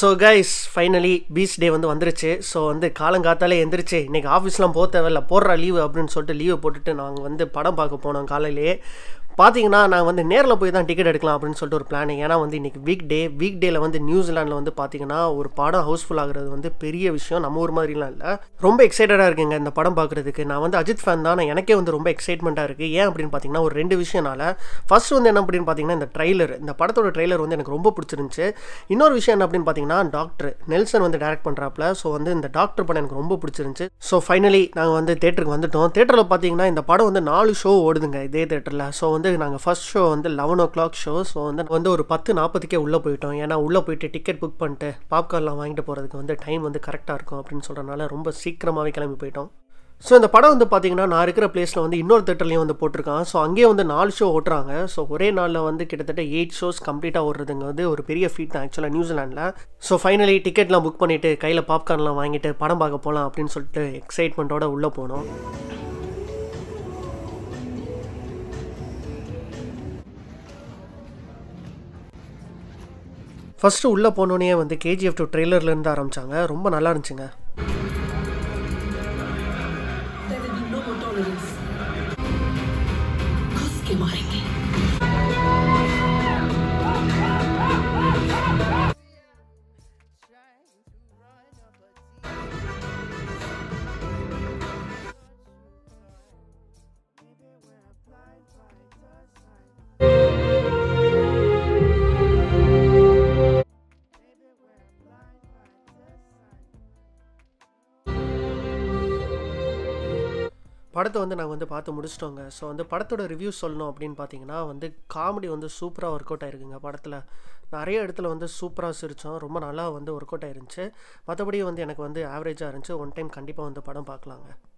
So guys finally beach day வந்து வந்துருச்சு so வந்து காலங்காத்தாலே எந்திரிச்சு இன்றைக்கி ஆஃபீஸ்லாம் போக தேவையில்ல போடுற லீவு அப்படின்னு சொல்லிட்டு லீவை போட்டுட்டு நாங்கள் வந்து படம் பார்க்க போனோம் காலையிலேயே பார்த்தீங்கன்னா நாங்கள் வந்து நேரில் போய் தான் டிக்கெட் எடுக்கலாம் அப்படின்னு சொல்லிட்டு ஒரு பிளான் ஏன்னா வந்து இன்றைக்கி வீக் டே வீக் டேயில் வந்து நியூசிலாண்டில் வந்து பார்த்தீங்கன்னா ஒரு படம் ஹவுஸ்ஃபுல் ஆகுறது வந்து பெரிய விஷயம் நம்ம ஊர் மாதிரிலாம் இல்லை ரொம்ப எக்ஸைட்டடாக இருக்குங்க இந்த படம் பார்க்குறதுக்கு நான் வந்து அஜித் ஃபேன் தான் நான் எனக்கே வந்து ரொம்ப எக்ஸைட்மெண்ட்டாக இருக்குது ஏன் அப்படின்னு பார்த்தீங்கன்னா ஒரு ரெண்டு விஷயம்னால ஃபர்ஸ்ட் வந்து என்ன அப்படின்னு பார்த்தீங்கன்னா இந்த ட்ரைலர் இந்த படத்தோட ட்ரைலர் வந்து எனக்கு ரொம்ப பிடிச்சிருந்துச்சு இன்னொரு விஷயம் என்ன அப்படின்னு பார்த்தீங்கன்னா டாக்டர் நெல்சன் வந்து டேரக்ட் பண்ணுறாப்புல ஸோ வந்து இந்த டாக்டர் படம் எனக்கு ரொம்ப பிடிச்சிருந்துச்சு ஸோ ஃபைனலி நாங்கள் வந்து தேட்டருக்கு வந்துட்டோம் தேட்டரில் பார்த்தீங்கன்னா இந்த படம் வந்து நாலு ஷோ ஓடுதுங்க இதே தேட்டரில் ஸோ வந்து நாங்கள் ஃபர்ஸ்ட் ஷோ வந்து eleven o'clock show so வந்து வந்து ஒரு பத்து நாற்பதுக்கே உள்ளே போயிட்டோம் ஏன்னா உள்ளே போயிட்டு டிக்கெட் புக் பண்ணிட்டு பாப்கார்ன்லாம் வாங்கிட்டு போகிறதுக்கு வந்து டைம் வந்து கரெக்டாக இருக்கும் அப்படின்னு சொல்கிறனால ரொம்ப சீக்கிரமாகவே கிளம்பி போயிட்டோம் ஸோ இந்த படம் வந்து பார்த்தீங்கன்னா நான் இருக்கிற பிளேஸில் வந்து இன்னொரு தேட்டர்லையும் வந்து போட்டிருக்கான் ஸோ அங்கேயே வந்து நாலு ஷோ ஓட்டுறாங்க ஸோ ஒரே நாளில் வந்து கிட்டத்தட்ட எயிட் ஷோஸ் கம்ப்ளீட்டாக ஓடுறதுங்க வந்து ஒரு பெரிய ஃபீட் தான் ஆக்சுவலாக நியூசிலாண்டில் ஸோ ஃபைனலி டிக்கெட்லாம் புக் பண்ணிவிட்டு கையில் பாப்கார்ன்லாம் வாங்கிட்டு படம் பார்க்க போகலாம் அப்படின்னு சொல்லிட்டு எக்ஸைட்மெண்ட்டோட உள்ளே போனோம் ஃபஸ்ட்டு உள்ளே போனோன்னே வந்து கேஜிஎஃப் டூ ட்ரெய்லர்லேருந்து ஆரம்பித்தாங்க ரொம்ப நல்லா இருந்துச்சுங்க There will be no more tolerance. घुस के मारेंगे படத்தை வந்து நாங்கள் வந்து பார்த்து முடிச்சிட்டோங்க ஸோ வந்து படத்தோட ரிவ்யூ சொல்லணும் அப்படின்னு பார்த்தீங்கன்னா வந்து காமெடி வந்து சூப்பராக ஒர்க் அவுட் ஆயிருக்குங்க படத்தில் நிறைய இடத்துல வந்து சூப்பராக சிரித்தோம் ரொம்ப நல்லா வந்து ஒர்க் அவுட் ஆயிருந்துச்சு மற்றபடி வந்து எனக்கு வந்து ஆவரேஜாக இருந்துச்சு ஒன் டைம் கண்டிப்பாக வந்து படம் பார்க்கலாங்க